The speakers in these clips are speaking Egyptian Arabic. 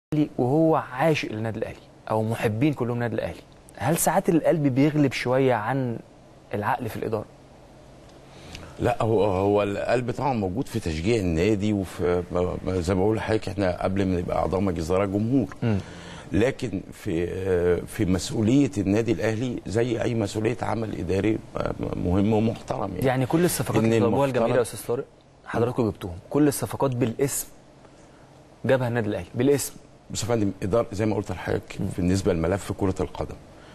الاهلي وهو عاشق للنادي الاهلي او محبين كلهم النادي الاهلي هل ساعات القلب بيغلب شويه عن العقل في الاداره لا هو هو القلب طبعا موجود في تشجيع النادي وفي زي ما بقول لحضرتك احنا قبل ما نبقى اعضاء مجلس اداره جمهور لكن في في مسؤوليه النادي الاهلي زي اي مسؤوليه عمل اداري مهم ومحترم يعني, يعني كل الصفقات إن اللي طلبوها المفترض- الجماهير يا استاذ طارق حضراتكم جبتوهم كل الصفقات بالاسم جابها النادي الاهلي بالاسم بص يا فندم اداره زي ما قلت لحضرتك بالنسبه لملف كره القدم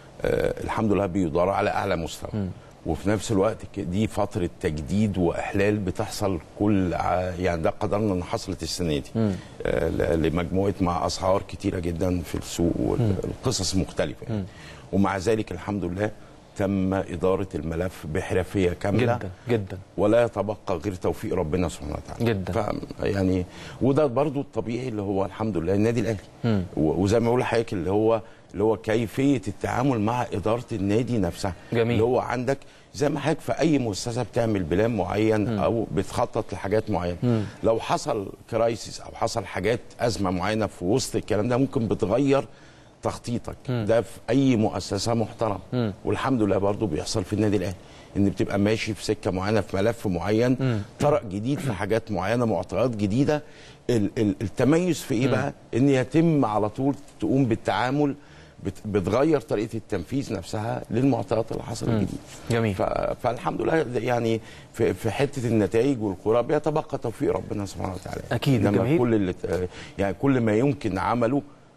آه الحمد لله بيدار على اعلى مستوى وفي نفس الوقت ك- دي فتره تجديد واحلال بتحصل كل ع- يعني ده قدرنا ان حصلت السنه دي آه ل- لمجموعه مع اسعار كتيره جدا في السوق والقصص مختلفه يعني. ومع ذلك الحمد لله تم اداره الملف بحرفيه كامله جدا جدا ولا يتبقى غير توفيق ربنا سبحانه وتعالى جدا. ف يعني وده برضو الطبيعي اللي هو الحمد لله النادي الاهلي و- وزي ما بقول لحضرتك اللي هو اللي هو كيفيه التعامل مع اداره النادي نفسها جميل. اللي هو عندك زي ما حضرتك في اي مؤسسه بتعمل بلان معين او بتخطط لحاجات معينه لو حصل كرايسيس او حصل حاجات ازمه معينه في وسط الكلام ده ممكن بتغير تخطيطك ده في اي مؤسسه محترمه والحمد لله برضو بيحصل في النادي الاهلي ان بتبقى ماشي في سكه معينه في ملف معين طرق جديد في حاجات معينه معطيات جديده ال- ال- التميز في ايه بقى ان يتم على طول تقوم بالتعامل بت- بتغير طريقه التنفيذ نفسها للمعطيات اللي حصلت جديد جميل. ف- فالحمد لله يعني في, في حته النتائج والكره بيتبقى توفيق ربنا سبحانه وتعالى أكيد، انما الجماهير- كل اللي ت- يعني كل ما يمكن عمله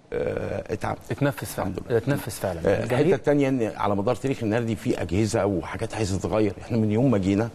آه، اتعمل اتنفس فعلا الحمد لله. اتنفس فعلا آه، الحته الجماهير الثانيه ان على مدار تاريخ النادي في اجهزه وحاجات عايزه تتغير احنا من يوم ما جينا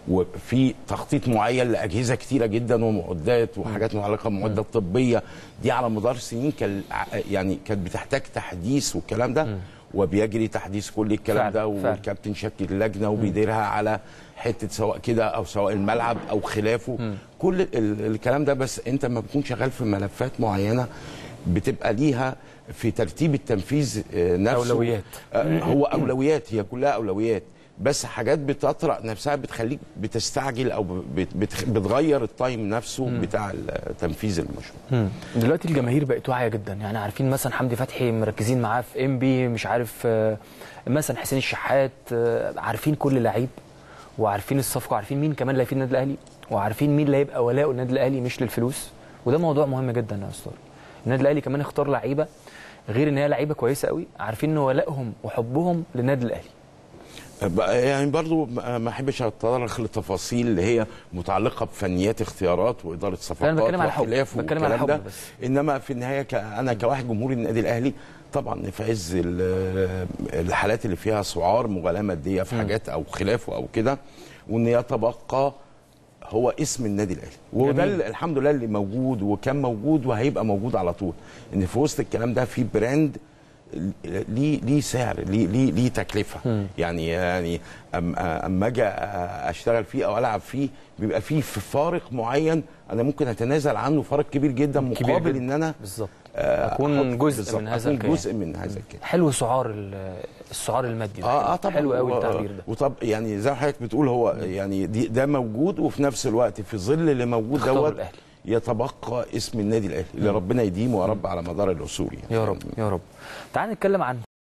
وفي تخطيط معين لاجهزه كتيره جدا ومعدات وحاجات متعلقه بمعدات طبيه دي على مدار سنين كان يعني كانت بتحتاج تحديث والكلام ده وبيجري تحديث كل الكلام فعلا، ده فعلا. والكابتن شكل لجنه وبيديرها على حته سواء كده او سواء الملعب او خلافه كل ال- الكلام ده بس انت لما بتكون شغال في ملفات معينه بتبقى ليها في ترتيب التنفيذ آه، نفسه أولويات. آه، هو اولويات هي كلها اولويات بس حاجات بتطرق نفسها بتخليك بتستعجل او بت- بت- بتغير التايم نفسه بتاع تنفيذ المشروع مم. دلوقتي الجماهير بقت واعيه جدا يعني عارفين مثلا حمدي فتحي مركزين معاه في ام بي مش عارف آه، مثلا حسين الشحات آه، عارفين كل لعيب وعارفين الصفقه وعارفين مين كمان اللي هيفيد النادي الاهلي وعارفين مين اللي هيبقى ولاؤه النادي الاهلي مش للفلوس وده موضوع مهم جدا يا استاذ النادي الاهلي كمان اختار لعيبه غير ان هي لعيبه كويسه قوي عارفين ان ولائهم وحبهم للنادي الاهلي بقى يعني برضو ما ما احبش اتطرق للتفاصيل اللي هي متعلقه بفنيات اختيارات واداره صفقات بتكلم على حب. وخلافه بتكلم على والكلام حب ده. بس. انما في النهايه ك- انا كواحد جمهور النادي الاهلي طبعا في عز ال- الحالات اللي فيها سعار مغالاه ماديه في حاجات او خلافه او كده وان يتبقى هو اسم النادي الاهلي وده جميل. ال- الحمد لله اللي موجود وكان موجود وهيبقى موجود على طول ان في وسط الكلام ده في براند ليه ليه سعر ليه ليه ليه تكلفه يعني يعني أم- اما اجي اشتغل فيه او العب فيه بيبقى فيه في فارق معين انا ممكن اتنازل عنه فارق كبير جدا كبير مقابل جدا. ان انا بالظبط آه، اكون أحط- جزء بالظبط، من هذا اكون الكيان جزء من هذا الكيان حلو سعار ال- السعار المادي ده اه اه طبعا حلو قوي و- التعبير ده وطب يعني زي ما حضرتك بتقول هو يعني دي ده موجود وفي نفس الوقت في ظل اللي موجود اختاروا دوت الأهلي. يتبقى اسم النادي الاهلي اللي ربنا يديمه يا رب على مدار العصور يعني يا رب يا رب تعال نتكلم عن